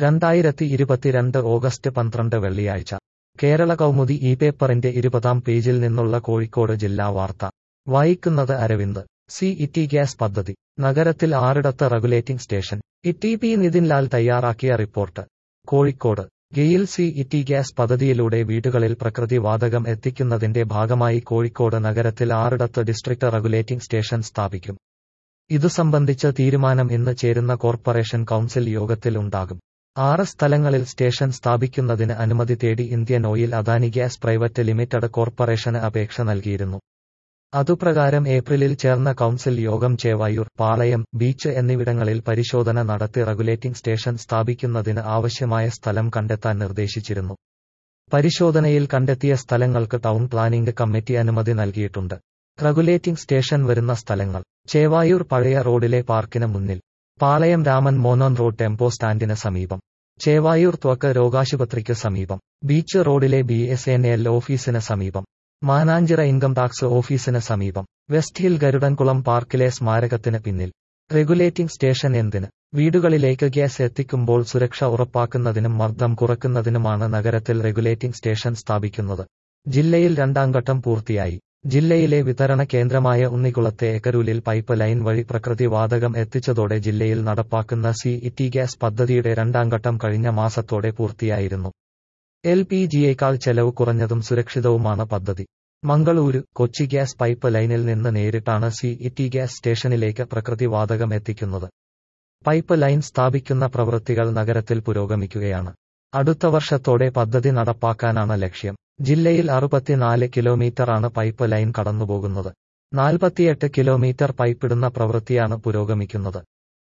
രണ്ടായിരത്തി ഇരുപത്തിരണ്ട് ഓഗസ്റ്റ് പന്ത്രണ്ട് വെള്ളിയാഴ്ച കേരള കൗമുദി ഈ പേപ്പറിന്റെ ഇരുപതാം പേജിൽ നിന്നുള്ള കോഴിക്കോട് ജില്ലാ വാർത്ത വായിക്കുന്നത് അരവിന്ദ് സി ഇറ്റി ഗ്യാസ് പദ്ധതി നഗരത്തിൽ ആറിടത്ത് റെഗുലേറ്റിംഗ് സ്റ്റേഷൻ ഇറ്റി പി നിതിൻലാൽ തയ്യാറാക്കിയ report Kozhikode GAIL city gas പദ്ധതിയിലൂടെ വീടുകളിൽ പ്രകൃതി വാതകം എത്തിക്കുന്നതിന്റെ ഭാഗമായി കോഴിക്കോട് നഗരത്തിൽ ആറിടത്ത് ഡിസ്ട്രിക്ട് റെഗുലേറ്റിംഗ് സ്റ്റേഷൻ സ്ഥാപിക്കും ഇതു സംബന്ധിച്ച തീരുമാനം ഇന്ന് ചേരുന്ന കോർപ്പറേഷൻ കൗൺസിൽ യോഗത്തിൽ ഉണ്ടാകും ആറ് സ്ഥലങ്ങളിൽ സ്റ്റേഷൻ സ്ഥാപിക്കുന്നതിന് അനുമതി തേടി Indian oil Adani gas private limited കോർപ്പറേഷന് അപേക്ഷ നൽകിയിരുന്നു അതുപ്രകാരം ഏപ്രിലിൽ ചേർന്ന കൗൺസിൽ യോഗം ചേവായൂർ പാളയം ബീച്ച് എന്നിവിടങ്ങളിൽ പരിശോധന നടത്തി റെഗുലേറ്റിംഗ് സ്റ്റേഷൻ സ്ഥാപിക്കുന്നതിന് ആവശ്യമായ സ്ഥലം കണ്ടെത്താൻ നിർദ്ദേശിച്ചിരുന്നു പരിശോധനയിൽ കണ്ടെത്തിയ സ്ഥലങ്ങൾക്ക് ടൗൺ പ്ലാനിംഗ് കമ്മിറ്റി അനുമതി നൽകിയിട്ടുണ്ട് റെഗുലേറ്റിംഗ് സ്റ്റേഷൻ വരുന്ന സ്ഥലങ്ങൾ ചേവായൂർ പഴയ റോഡിലെ പാർക്കിന് മുന്നിൽ പാളയം രാമൻ മോനോൻ റോഡ് ടെമ്പോ സ്റ്റാൻഡിന് സമീപം ചേവായൂർ ത്വക്ക് രോഗാശുപത്രിക്ക് സമീപം ബീച്ച് റോഡിലെ ബി എസ് എൻ എൽ ഓഫീസിന് സമീപം മാനാഞ്ചിറ ഇൻകം ടാക്സ് ഓഫീസിന് സമീപം വെസ്റ്റ് ഹിൽ ഗരുഡൻകുളം പാർക്കിലെ സ്മാരകത്തിന് പിന്നിൽ റെഗുലേറ്റിംഗ് സ്റ്റേഷൻ എന്തിന് വീടുകളിലേക്ക് ഗ്യാസ് എത്തിക്കുമ്പോൾ സുരക്ഷ ഉറപ്പാക്കുന്നതിനും മർദ്ദം കുറയ്ക്കുന്നതിനുമാണ് നഗരത്തിൽ റെഗുലേറ്റിംഗ് സ്റ്റേഷൻ സ്ഥാപിക്കുന്നത് ജില്ലയിൽ രണ്ടാം ഘട്ടം പൂർത്തിയായി ജില്ലയിലെ വിതരണ കേന്ദ്രമായ ഉണ്ണിക്കുളത്തെ എക്കരൂലിൽ പൈപ്പ് ലൈൻ വഴി പ്രകൃതി വാതകം എത്തിച്ചതോടെ ജില്ലയിൽ നടപ്പാക്കുന്ന സി ഇറ്റി ഗ്യാസ് പദ്ധതിയുടെ രണ്ടാം ഘട്ടം കഴിഞ്ഞ മാസത്തോടെ പൂർത്തിയായിരുന്നു എൽ പി ജിയേക്കാൾ ചെലവ് കുറഞ്ഞതും സുരക്ഷിതവുമാണ് പദ്ധതി മംഗളൂരു കൊച്ചി ഗ്യാസ് പൈപ്പ് ലൈനിൽ നിന്ന് നേരിട്ടാണ് സി ഇറ്റി ഗ്യാസ് സ്റ്റേഷനിലേക്ക് പ്രകൃതി വാതകം എത്തിക്കുന്നത് പൈപ്പ് ലൈൻ സ്ഥാപിക്കുന്ന പ്രവൃത്തികൾ നഗരത്തിൽ പുരോഗമിക്കുകയാണ് അടുത്ത വർഷത്തോടെ പദ്ധതി നടപ്പാക്കാനാണ് ലക്ഷ്യം ജില്ലയിൽ അറുപത്തിനാല് കിലോമീറ്ററാണ് പൈപ്പ് ലൈൻ കടന്നുപോകുന്നത് നാൽപ്പത്തിയെട്ട് കിലോമീറ്റർ പൈപ്പിടുന്ന പ്രവൃത്തിയാണ് പുരോഗമിക്കുന്നത്